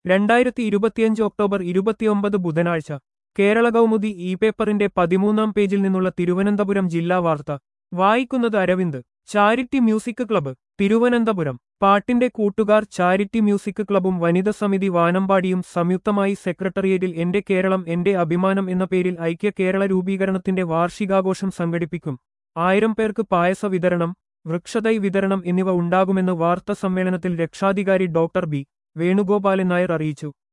രണ്ടായിരത്തി ഇരുപത്തിയഞ്ച് ഒക്ടോബർ ഇരുപത്തിയൊമ്പത് ബുധനാഴ്ച കേരള കൗമുദി ഇ പേപ്പറിന്റെ പതിമൂന്നാം പേജിൽ നിന്നുള്ള തിരുവനന്തപുരം ജില്ലാ വാർത്ത വായിക്കുന്നത് Aravind charity music club Thiruvananthapuram പാട്ടിന്റെ കൂട്ടുകാർ ചാരിറ്റി മ്യൂസിക് ക്ലബ്ബും വനിത സമിതി വാനമ്പാടിയും സംയുക്തമായി സെക്രട്ടേറിയറ്റിൽ എന്റെ കേരളം എന്റെ അഭിമാനം എന്ന പേരിൽ ഐക്യ കേരള രൂപീകരണത്തിന്റെ വാർഷികാഘോഷം സംഘടിപ്പിക്കും ആയിരം പേർക്ക് പായസ വിതരണം വൃക്ഷതൈ വിതരണം എന്നിവ ഉണ്ടാകുമെന്ന് വാർത്താ സമ്മേളനത്തിൽ രക്ഷാധികാരി ഡോക്ടർ ബി വേണുഗോപാലൻ നായർ അറിയിച്ചു